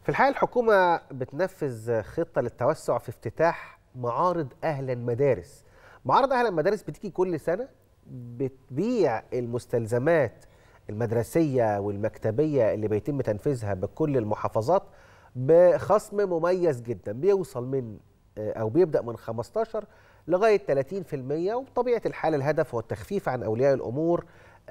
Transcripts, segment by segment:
في الحقيقة الحكومة بتنفذ خطة للتوسع في افتتاح معارض أهل المدارس معارض أهل المدارس بتيجي كل سنة بتبيع المستلزمات المدرسية والمكتبية اللي بيتم تنفيذها بكل المحافظات بخصم مميز جدا بيوصل من أو بيبدأ من 15 لغاية 30% وطبيعة الحال الهدف هو التخفيف عن أولياء الأمور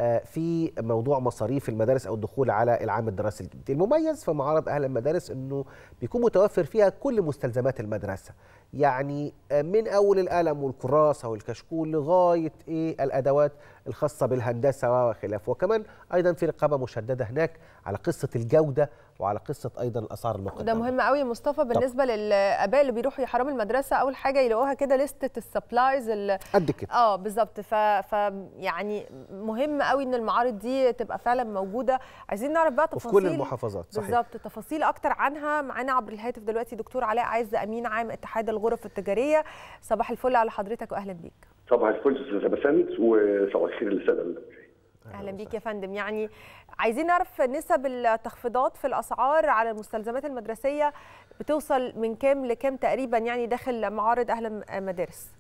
في موضوع مصاريف المدارس او الدخول على العام الدراسي الجديد. المميز في معارض اهل المدارس انه بيكون متوفر فيها كل مستلزمات المدرسه. يعني من اول القلم والكراسه والكشكول لغايه ايه الادوات الخاصه بالهندسه وخلافه، وكمان ايضا في رقابه مشدده هناك على قصه الجوده وعلى قصه ايضا الاسعار المقدمه. ده مهم قوي يا مصطفى بالنسبه طب. للاباء اللي بيروحوا يحرموا المدرسه اول حاجه يلاقوها كده لسته السبلايز قد كده اه بالظبط ف... ف يعني مهم قوي ان المعارض دي تبقى فعلا موجوده عايزين نعرف بقى تفاصيل وفي كل المحافظات صحيح بالظبط تفاصيل اكتر عنها معانا عبر الهاتف دلوقتي دكتور علاء عز امين عام اتحاد الغرف التجاريه صباح الفل على حضرتك واهلا بيك صباح الفل استاذه بسنت وصباح الخير للساده اهلا بيك يا فندم يعني عايزين نعرف نسب التخفيضات في الاسعار على المستلزمات المدرسيه بتوصل من كام لكام تقريبا يعني داخل معارض اهل المدارس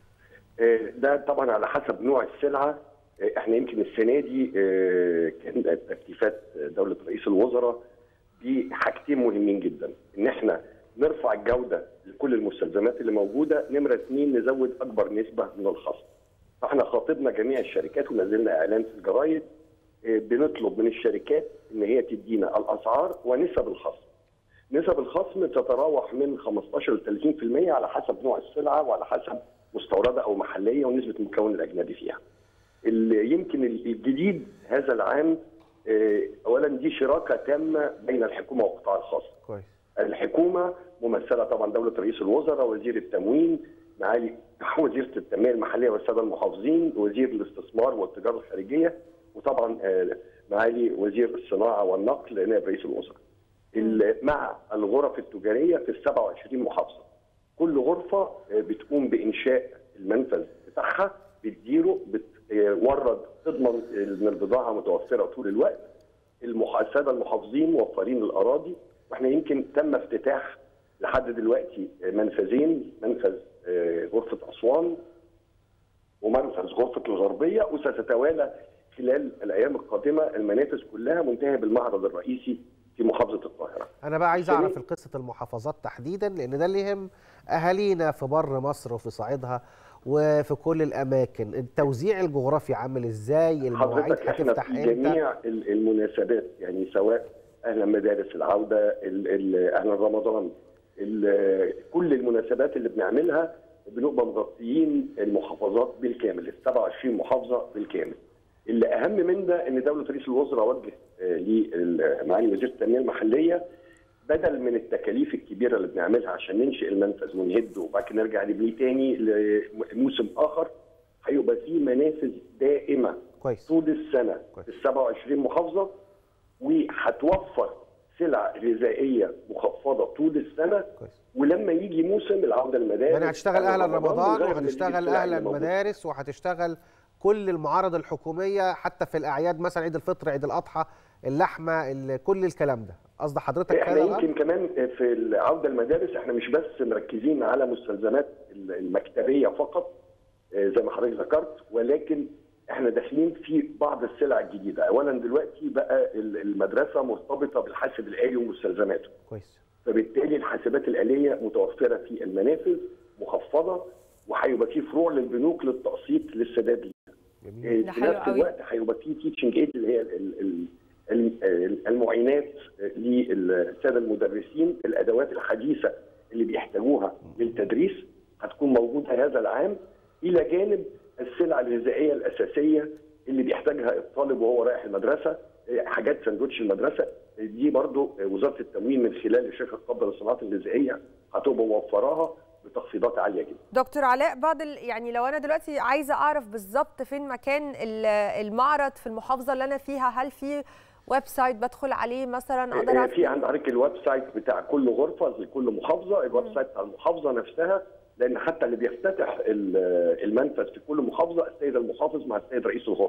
ده طبعا على حسب نوع السلعه احنا يمكن السنه دي كان تكليفات دوله رئيس الوزراء بحاجتين مهمين جدا ان احنا نرفع الجوده لكل المستلزمات اللي موجوده نمره اثنين نزود اكبر نسبه من الخصم فاحنا خاطبنا جميع الشركات ونزلنا اعلان في الجرايد بنطلب من الشركات ان هي تدينا الاسعار ونسب الخصم. نسب الخصم تتراوح من 15 ل 30% على حسب نوع السلعه وعلى حسب مستورده او محليه ونسبه المكون الاجنبي فيها. يمكن الجديد هذا العام اولا دي شراكه تامه بين الحكومه والقطاع الخاص. كويس. الحكومه ممثله طبعا دوله رئيس الوزراء وزير التموين معالي وزيره التنميه المحليه والساده المحافظين وزير الاستثمار والتجاره الخارجيه وطبعا معالي وزير الصناعه والنقل نائب رئيس الوزراء. مع الغرف التجاريه في ال 27 محافظه. كل غرفه بتقوم بانشاء المنفذ بتاعها بتديره بتورد تضمن ان البضاعه متوفره طول الوقت. الساده المحافظين موفرين الاراضي واحنا يمكن تم افتتاح لحد دلوقتي منفذين منفذ غرفه اسوان ومنفذ غرفه الغربيه وستتوالى خلال الايام القادمه المنافذ كلها منتهيه بالمعرض الرئيسي في محافظه القاهره. انا بقى عايز اعرف قصه المحافظات تحديدا لان ده اللي يهم اهالينا في بر مصر وفي صعيدها وفي كل الاماكن، التوزيع الجغرافي عامل ازاي؟ المواعيد هتفتح امتى؟ جميع المناسبات يعني سواء اهلا مدارس العوده اهلا رمضان كل المناسبات اللي بنعملها بنبقى مغطيين المحافظات بالكامل ال 27 محافظه بالكامل. اللي اهم من ده ان دوله رئيس الوزراء وجه لمعالي وزير التنميه المحليه بدل من التكاليف الكبيره اللي بنعملها عشان ننشئ المنفذ ونهده وبعد كده نرجع نبنيه تاني لموسم اخر هيبقى في منافذ دائمه كويس. طول السنه كويس. في ال 27 محافظه وهتوفر سلع غذائيه مخفضه طول السنه كويس. ولما يجي موسم العوده المدارس يعني هتشتغل اهل رمضان لغاية ما وهتشتغل تيجي السلع اهل اللي موجودة. المدارس وهتشتغل كل المعارض الحكوميه حتى في الاعياد مثلا عيد الفطر عيد الاضحى اللحمه ال- كل الكلام ده قصد حضرتك احنا كده يمكن كمان في العوده المدارس احنا مش بس مركزين على مستلزمات المكتبيه فقط آه، زي ما حضرتك ذكرت ولكن احنا داخلين في بعض السلع الجديده اولا دلوقتي بقى ال- المدرسه مرتبطه بالحاسب الالي ومستلزماته كويس فبالتالي الحاسبات الآلية متوفرة في المنافذ مخفضة وهيبقى في فروع للبنوك للتقسيط للسداد ليها. جميل ده في حلو نفس قوي. الوقت هيبقى في تيتشنج ايد اللي هي ال- ال- ال- ال- المعينات للساده المدرسين الادوات الحديثه اللي بيحتاجوها للتدريس هتكون موجوده هذا العام الى جانب السلع الغذائيه الاساسيه اللي بيحتاجها الطالب وهو رايح المدرسه حاجات سندوتش المدرسه دي برضو وزاره التموين من خلال شركه قبضه للصناعات الغذائيه هتبقى موفراها بتخفيضات عاليه جدا. دكتور علاء بعض ال... يعني لو انا دلوقتي عايزه اعرف بالظبط فين مكان ال- المعرض في المحافظه اللي انا فيها هل في ويب سايت بدخل عليه مثلا اقدر آه، اعرف في عند حضرتك الويب سايت بتاع كل غرفه لكل محافظه الويب سايت بتاع المحافظه نفسها لان حتى اللي بيفتتح ال- المنفذ في كل محافظه السيد المحافظ مع السيد رئيس الغرفه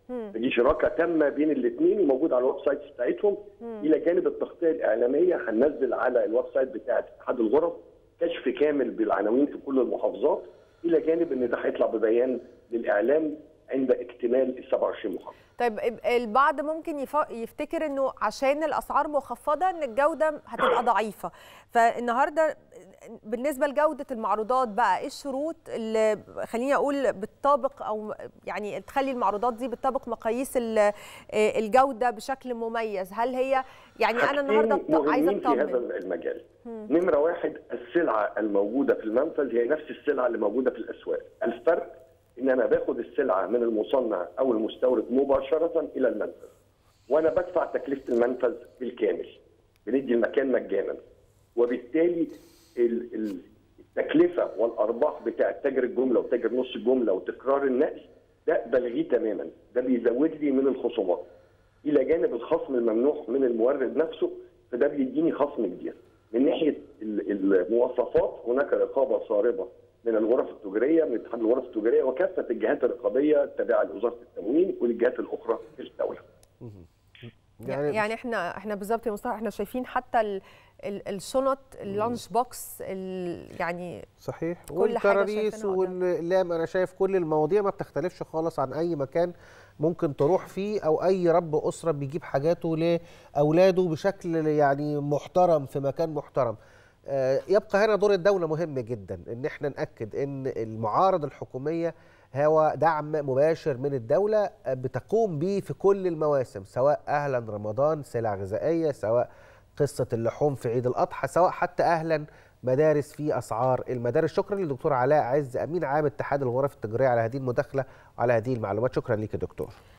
دي شراكه تامه بين الاثنين وموجود على الويب سايت بتاعتهم الى جانب التغطيه الاعلاميه هننزل على الويب سايت بتاع اتحاد الغرف كشف كامل بالعناوين في كل المحافظات الى جانب ان ده هيطلع ببيان للاعلام عند اكتمال ال 27 محافظه. طيب البعض ممكن يف- يفتكر انه عشان الاسعار مخفضه ان الجوده هتبقى ضعيفه فالنهارده بالنسبه لجوده المعروضات بقى ايه الشروط اللي خليني اقول بتطابق او يعني تخلي المعروضات دي بتطابق مقاييس ال- الجوده بشكل مميز هل هي يعني انا النهارده حاجتين عايزه مهمين في هذا اطمن المجال. نمره واحد السلعه الموجوده في المنفذ هي نفس السلعه اللي موجوده في الاسواق، الفرق ان انا باخد السلعه من المصنع او المستورد مباشره الى المنفذ. وانا بدفع تكلفه المنفذ بالكامل. بندي المكان مجانا. وبالتالي ال- ال- التكلفه والارباح بتاع تاجر الجمله وتاجر نص الجمله وتكرار النقل ده بلغيه تماما، ده بيزود لي من الخصومات. الى جانب الخصم الممنوح من المورد نفسه فده بيديني خصم كبير. من ناحيه ال- المواصفات هناك رقابه صارمه من الغرف التجاريه من اتحاد الغرف التجاريه وكافه الجهات الرقابيه التابعه لوزاره التموين والجهات الاخرى في الدوله. يعني, يعني احنا احنا بالظبط يا مصطفى احنا شايفين حتى ال ال الشنط اللانش بوكس ال يعني صحيح كل حاجة والكراريس شايفينها قدام. والاقلام انا شايف كل المواضيع ما بتختلفش خالص عن اي مكان ممكن تروح فيه او اي رب اسره بيجيب حاجاته لاولاده بشكل يعني محترم في مكان محترم آه، يبقى هنا دور الدوله مهم جدا ان احنا ناكد ان المعارض الحكوميه هو دعم مباشر من الدوله آه، بتقوم به في كل المواسم سواء اهلا رمضان سلع غذائيه سواء قصه اللحوم في عيد الاضحى سواء حتى اهلا مدارس في اسعار المدارس شكرا للدكتور علاء عز امين عام اتحاد الغرف التجاريه على هذه المداخله وعلى هذه المعلومات شكرا ليك يا دكتور